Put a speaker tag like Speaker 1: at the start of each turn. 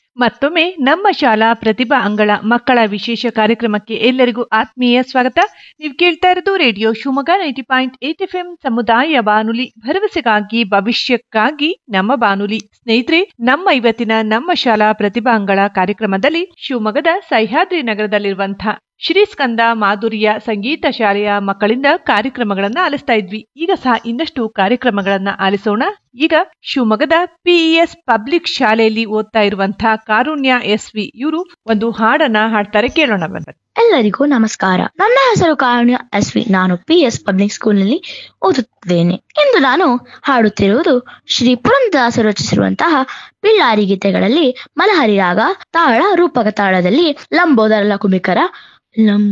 Speaker 1: ಮತ್ತೊಮ್ಮೆ ನಮ್ಮ ಶಾಲಾ ಪ್ರತಿಭಾ ಅಂಗಳ ಮಕ್ಕಳ ವಿಶೇಷ ಕಾರ್ಯಕ್ರಮಕ್ಕೆ ಎಲ್ಲರಿಗೂ ಆತ್ಮೀಯ ಸ್ವಾಗತ ನೀವು ಕೇಳ್ತಾ ಇರೋದು radio Shivamogga ninety point eight F M ಸಮುದಾಯ ಬಾನುಲಿ ಭರವಸೆಗಾಗಿ ಭವಿಷ್ಯಕ್ಕಾಗಿ ನಮ್ಮ ಬಾನುಲಿ ಸ್ನೇಹಿತರೆ ನಮ್ಮ ಇವತ್ತಿನ ನಮ್ಮ ಶಾಲಾ ಪ್ರತಿಭಾ ಅಂಗಳ ಕಾರ್ಯಕ್ರಮದಲ್ಲಿ ಶಿವಮೊಗ್ಗದ ಸಹ್ಯಾದ್ರಿ ನಗರದಲ್ಲಿರುವಂತಹ ಶ್ರೀ ಸ್ಕಂದ ಮಾಧುರ್ಯ ಸಂಗೀತ ಶಾಲೆಯ ಮಕ್ಕಳಿಂದ ಕಾರ್ಯಕ್ರಮಗಳನ್ನ ಆಲಿಸ್ತಾ ಇದ್ವಿ ಈಗ ಸಹ ಇನ್ನಷ್ಟು ಕಾರ್ಯಕ್ರಮಗಳನ್ನ ಆಲಿಸೋಣ ಈಗ ಶಿವಮೊಗ್ಗದ ಪಿಇಎಸ್ ಪಬ್ಲಿಕ್ ಶಾಲೆಯಲ್ಲಿ ಓದ್ತಾ ಇರುವಂತಹ ಕಾರುಣ್ಯ ಎಸ್ ವಿ ಇವರು ಒಂದು ಹಾಡನ್ನ ಹಾಡ್ತಾರೆ ಕೇಳೋಣ ಬನ್ನಿ
Speaker 2: ಎಲ್ಲರಿಗೂ ನಮಸ್ಕಾರ ನನ್ನ ಹೆಸರು ಕಾರುಣ್ಯ ಎಸ್ ವಿ ನಾನು ಪಿ ಎಸ್ ಪಬ್ಲಿಕ್ ಸ್ಕೂಲ್ನಲ್ಲಿ ಓದುತ್ತಿದ್ದೇನೆ ಇಂದು ನಾನು ಹಾಡುತ್ತಿರುವುದು ಶ್ರೀ ಪುರಂದಾಸರು ರಚಿಸಿರುವಂತಹ ಪಿಳ್ಳಾರಿ ಗೀತೆಗಳಲ್ಲಿ ಮಲಹರಿ ರಾಗ ತಾಳ ರೂಪಕ ತಾಳದಲ್ಲಿ ಲಂಬೋದರ ಲಕುಮಿಕರ ಲಂ